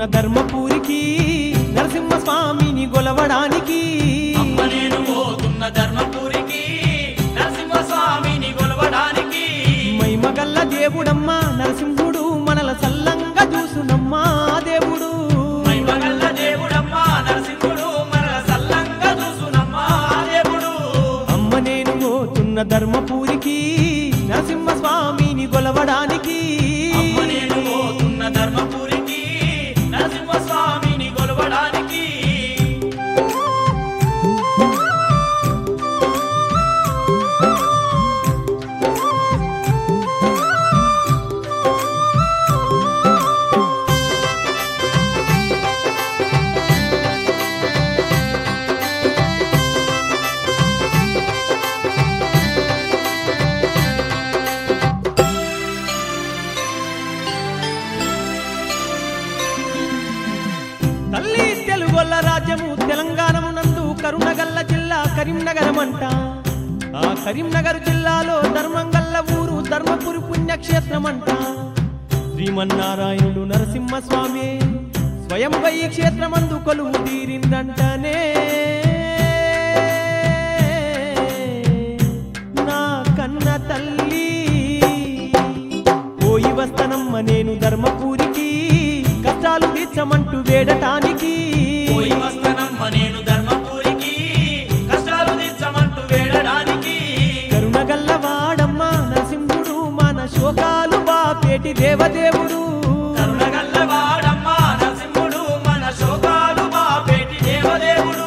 పోతున్న ధర్మపూరికి నరసింహ స్వామిని గొలవడానికి అమ్మ నేను పోతున్న ధర్మపురికి నరసింహస్వామిని కొలవడానికి మైమగల్ల దేవుడమ్మా నరసింహుడు మనల సల్లంగా చూసునమ్మా దేవుడు మైమగల్ల దేవుడమ్మా నరసింహుడు మనల సల్లంగా చూసునమ్మా దేవుడు అమ్మ నేను పోతున్న ధర్మపూరికి నరసింహ స్వామిని గొలవడానికి అమ్మ నేను పోతున్న ధర్మపురికి నరసింహస్వామిని కొలవడానికి తల్లి తెలుగొల్ల రాజ్యము తెలంగాణమునందు కరుణగల్ల జిల్లా కరీంనగరమంట ఆ కరీంనగర్ జిల్లాలో ధర్మంగల్ల ఊరు ధర్మపురి పుణ్యక్షేత్రమంట శ్రీమన్నారాయణుడు నరసింహస్వామి స్వయంగా ఈ క్షేత్రమందు కొలువు తీరిందంటనే నా కన్న తల్లి పోయి వస్తనమ్మ నేను ధర్మపూరికి కష్టాలు తీర్చమంటూ వేడటానికి పోయి వస్తనమ్మ నేను ధర్మపురికి కష్టాలు తీర్చమంటూ వేడడానికి కరుణగల్ల వాడమ్మ నరసింహుడు మన శోకాలు బాపేటి దేవదేవుడు కరుణగల్ల వాడమ్మా నరసింహుడు మన శోకాలు బాపేటి దేవదేవుడు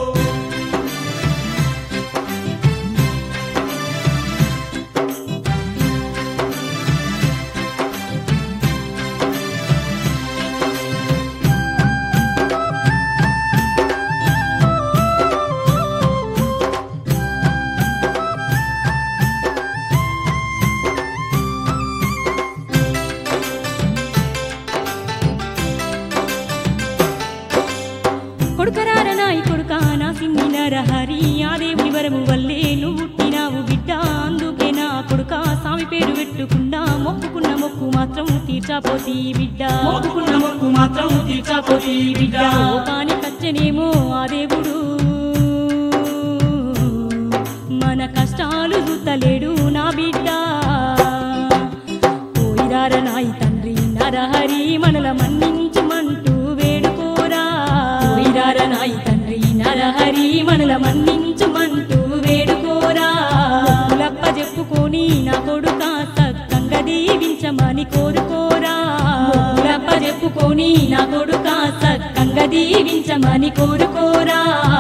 కొడుకరార నాయి కొడుక నా సిన్ని నరహరి ఆ దేవుని వరము వల్లే నువ్వు పుట్టినావు బిడ్డ అందుకే నా కొడుక స్వామి పేరు పెట్టుకున్నా మొక్కుకున్న మొక్కు మాత్రం తీర్చాపోతి బిడ్డ మొక్కుకున్న మొక్కు మాత్రం తీర్చపోతి బిడ్డ కాని కచ్చనేమో ఆ దేవుడు మన కష్టాలు చూతలేడు నా బిడ్డ పోయిరార నాయి తండ్రి నరహరి మనల మన్నించమంటూ వేడుకోరా పోయిరార నాయి తండ్రి నరహరి మనల మన్నించమంటూ వేడుకోరా లప్ప చెప్పుకొని నా కొడుక సక్కంగా దీవించమని కోరుకోరా లప్ప చెప్పుకొని నా కొడుక సక్కంగా దీవించమని కోరుకోరా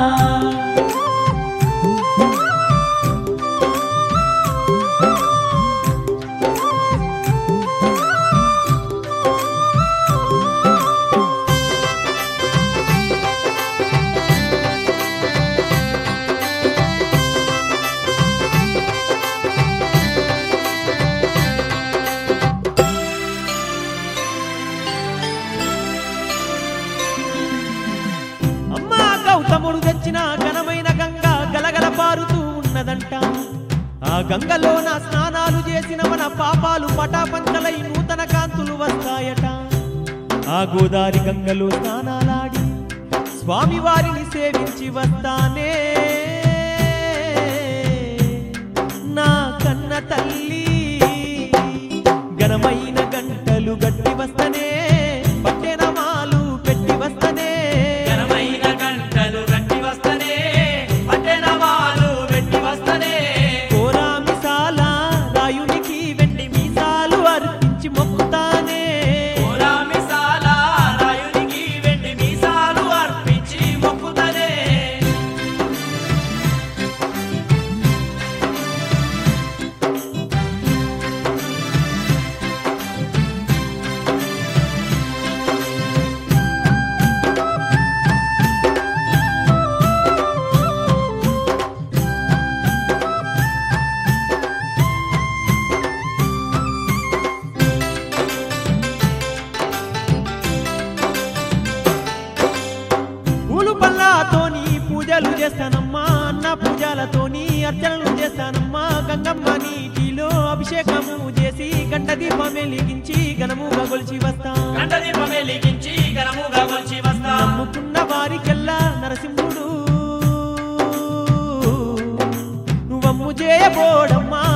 అమ్మా గౌతముడు తెచ్చిన ఘనమైన గంగ గలగల పారుతూ ఉన్నదంట ఆ గంగలో నా స్నానాలు చేసిన మన పాపాలు పటాపంచలై నూతన కాంతులు వస్తాయట ఆ గోదారి గంగలో స్నానాలాడి స్వామి వారిని సేవించి వస్తానే నా కన్న తల్లి ఘనమైన గంటలు గట్టి వస్తనే పట్టెనమాలు పెట్టి వస్తనే ఘనమైన గంటలు గట్టి వస్తనే పట్టెనవాలు వెట్టి వస్తనే కోరా మిసాల రాయునికి వెండి మీసాలు అర్పించి మొక్కుతానే కోరా మిసాల రాయునికి వెండి మీసాలు అర్పించి మొక్కుతనే పూలు పళ్ళతోని పూజలు చేస్తానమ్మా అన్న పూజలతోని అర్చనలు చేస్తానమ్మా గంగమ్మ నీటిలో అభిషేకము చేసి గంట దీపం వెలిగించి ఘనముగా కొలిచి వస్తా గంట దీపం వెలిగించి ఘనముగా కొలిచి వస్తా నమ్ముకున్న వారికెల్లా నరసింహుడు నువ్వమ్ము చేయబోడమ్మా